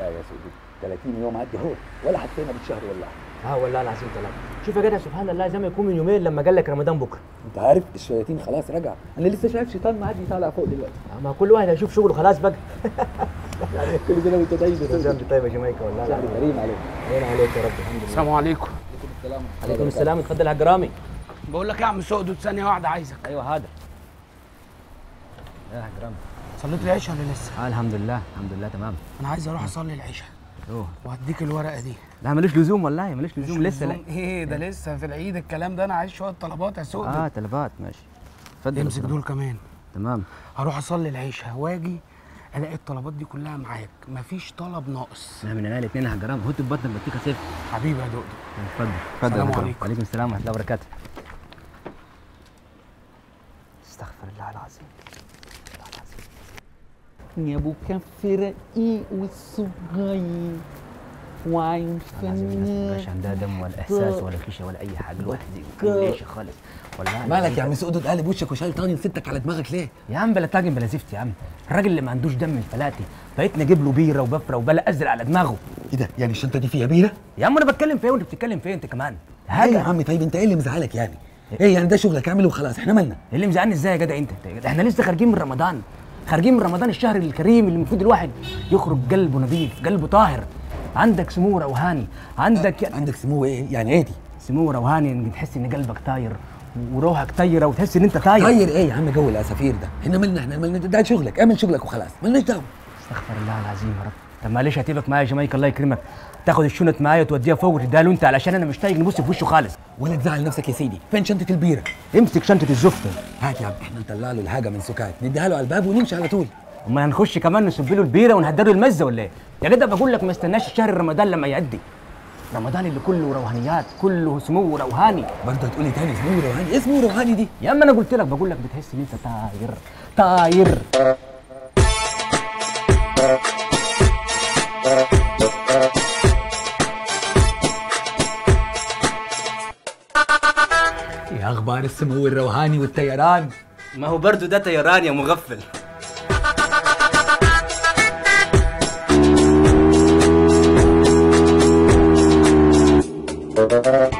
يا سيدي 30 يوم عدي اهو ولا حسينا بالشهر والله اه والله العظيم ثلاثة شوف يا جدع سبحان الله زي ما يكون من يومين لما قال لك رمضان بكره انت عارف الشياطين خلاص رجع انا لسه شايف شيطان معدي طالع فوق دلوقتي ما كل واحد هيشوف شغله خلاص بقى كل سنه وانت طيب يا كل سنه سيدي وانت طيب يا جمايكا والله شهر العظيم كريم عليك عين عليك يا رب الحمد لله السلام عليكم السلام عليكم السلام اتفضل يا حاج رامي بقول لك يا عم سؤدد ثانيه واحده عايزك ايوه هذا يا حاج رامي صليت العشاء ولا لسه اه الحمد لله الحمد لله تمام انا عايز اروح اصلي العشاء روح وهديك الورقه دي لا ملوش لزوم والله ملوش لزوم لسه لا لزوم ايه ده لسه في العيد الكلام ده انا عايز شويه طلبات يا سؤدد اه تلفات ماشي اتفضل امسك اتفضل. دول كمان تمام هروح اصلي العشاء واجي الاقي الطلبات دي كلها معاك مفيش طلب ناقص احنا من هنا الاثنين يا حاج رامي هوت بطنك بديك صفر حبيبي يا دقدق اتفضل اتفضل السلام يا حاج رامي. عليكم. وعليكم السلام ورحمه الله وبركاته استغفر الله العظيم يا ابو كف رقيق والصغير وعين مش عندها دم ولا احساس ولا خيشه ولا اي حاجه الواحد يقول ليش خالص والله مالك يا عم سؤدد قالب وشك وشايل طاجن ستك على دماغك ليه؟ يا عم بلا طاجن بلا زفت يا عم الراجل اللي ما عندوش دم الفلاتي بقيت نجيب له بيره وبفره وبلا ازرق على دماغه ايه ده؟ يعني الشنطه دي فيها بيره؟ يا عم انا بتكلم في ايه وانت بتتكلم في ايه انت كمان ايه يا حاجه عم طيب انت ايه اللي مزعلك يعني؟ ايه يعني ده شغلك اعمله وخلاص احنا مالنا؟ اللي مزعلني ازاي يا جدع انت أنت- احنا لسه خارجين من رمضان خارجين من رمضان الشهر الكريم اللي المفروض الواحد يخرج قلبه نظيف قلبه طاهر عندك سمو روحاني عندك عندك سمو ايه؟ يعني ايه دي؟ سمو روحاني ان تحس ان قلبك طاير وروحك طايره وتحس ان انت طاير غير ايه يا عم جو الاسافير ده؟ احنا مالنا احنا مالنا ده شغلك اعمل شغلك وخلاص مالناش دعوه استغفر الله العظيم يا رب طب معلش هتبك معايا يا جمايكا الله يكرمك تاخد الشنط معايا وتوديها فوق وتديها له انت علشان انا مش طايق نبص في وشه خالص ولا تزعل نفسك يا سيدي فين شنطه البيره؟ امسك شنطه الزفته هات يا عم احنا نطلع له الحاجه من سكات نديها له على الباب ونمشي على طول امال هنخش كمان نسب له البيره ونهدر له المزه ولا ايه يا جدع بقول لك ما استناش الشهر رمضان لما يعدي رمضان اللي كله روحانيات كله سمو روحاني برضه هتقولي تاني سمو روحاني ايه سمو روحاني دي؟ يا اما انا قلت لك بقول لك بتحس ان انت طاير طاير يا اخبار السمو الروحاني والطيران ما هو برضه ده طيران يا مغفل Thank